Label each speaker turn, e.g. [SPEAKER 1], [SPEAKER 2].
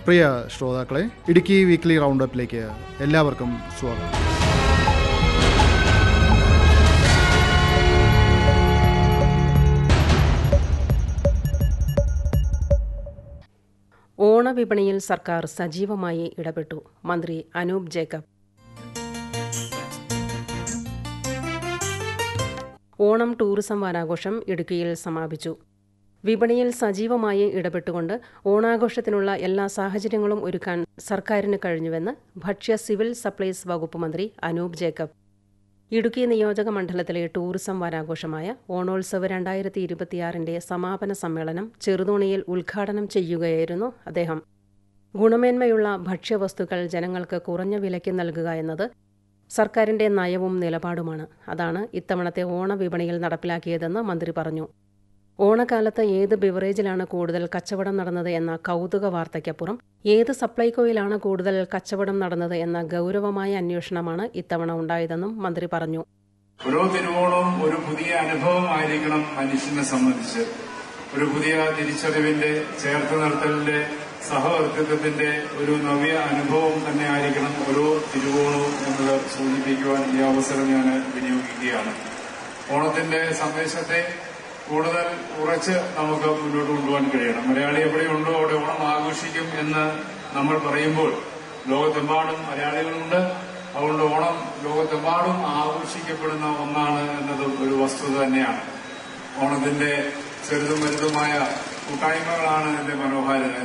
[SPEAKER 1] പ്രിയ ശ്രോതാക്കളെ ഇടുക്കി വീക്ക്ലി റൗണ്ടപ്പിലേക്ക് എല്ലാവർക്കും സ്വാഗതം
[SPEAKER 2] ഓണവിപണിയിൽ സർക്കാർ സജീവമായി ഇടപെട്ടു മന്ത്രി അനൂപ് ജേക്കബ് ഓണം ടൂറിസം വാരാഘോഷം ഇടുക്കിയിൽ സമാപിച്ചു വിപണിയിൽ സജീവമായി ഇടപെട്ടുകൊണ്ട് ഓണാഘോഷത്തിനുള്ള എല്ലാ സാഹചര്യങ്ങളും ഒരുക്കാൻ സർക്കാരിന് കഴിഞ്ഞുവെന്ന് ഭക്ഷ്യ സിവിൽ സപ്ലൈസ് വകുപ്പ് മന്ത്രി അനൂപ് ജേക്കബ് ഇടുക്കി നിയോജക മണ്ഡലത്തിലെ ടൂറിസം വാരാഘോഷമായ ഓണോത്സവ് രണ്ടായിരത്തി ഇരുപത്തിയാറിന്റെ സമാപന സമ്മേളനം ചെറുതോണിയിൽ ഉദ്ഘാടനം ചെയ്യുകയായിരുന്നു അദ്ദേഹം ഗുണമേന്മയുള്ള ഭക്ഷ്യവസ്തുക്കൾ ജനങ്ങൾക്ക് കുറഞ്ഞ വിലയ്ക്ക് നൽകുക എന്നത് സർക്കാരിന്റെ നയവും നിലപാടുമാണ് അതാണ് ഇത്തവണത്തെ ഓണവിപണിയിൽ നടപ്പിലാക്കിയതെന്ന് മന്ത്രി പറഞ്ഞു ഓണക്കാലത്ത് ഏത് ബിവറേജിലാണ് കൂടുതൽ കച്ചവടം നടന്നത് എന്ന കൗതുക വാർത്തയ്ക്കപ്പുറം ഏത് സപ്ലൈകോയിലാണ് കൂടുതൽ കച്ചവടം നടന്നത് എന്ന ഗൗരവമായ അന്വേഷണമാണ് ഇത്തവണ ഉണ്ടായതെന്നും മന്ത്രി പറഞ്ഞു
[SPEAKER 3] ഓരോ തിരുവോണവും ഒരു പുതിയ അനുഭവമായിരിക്കണം മനുഷ്യനെ സംബന്ധിച്ച് ഒരു പുതിയ തിരിച്ചറിവിന്റെ ചേർത്ത് നിർത്തലിന്റെ സഹവർത്തിത്വത്തിന്റെ ഒരു നവ്യ അനുഭവം തന്നെ ആയിരിക്കണം ഓരോ തിരുവോണവും എന്നത് സൂചിപ്പിക്കുവാൻ ഈ അവസരം ഞാൻ വിനിയോഗിക്കുകയാണ് ഓണത്തിന്റെ സന്ദേശത്തെ കൂടുതൽ ഉറച്ച് നമുക്ക് മുന്നോട്ട് കൊണ്ടുപോകാൻ കഴിയണം മലയാളി എവിടെയുണ്ടോ അവിടെ ഓണം ആഘോഷിക്കും എന്ന് നമ്മൾ പറയുമ്പോൾ ലോകത്തെമ്പാടും മലയാളികളുണ്ട് അതുകൊണ്ട് ഓണം ലോകത്തെമ്പാടും ആഘോഷിക്കപ്പെടുന്ന ഒന്നാണ് എന്നതും ഒരു വസ്തുത തന്നെയാണ് ഓണത്തിന്റെ ചെറുതും വലുതുമായ കൂട്ടായ്മകളാണ് എന്റെ മനോഹാരിത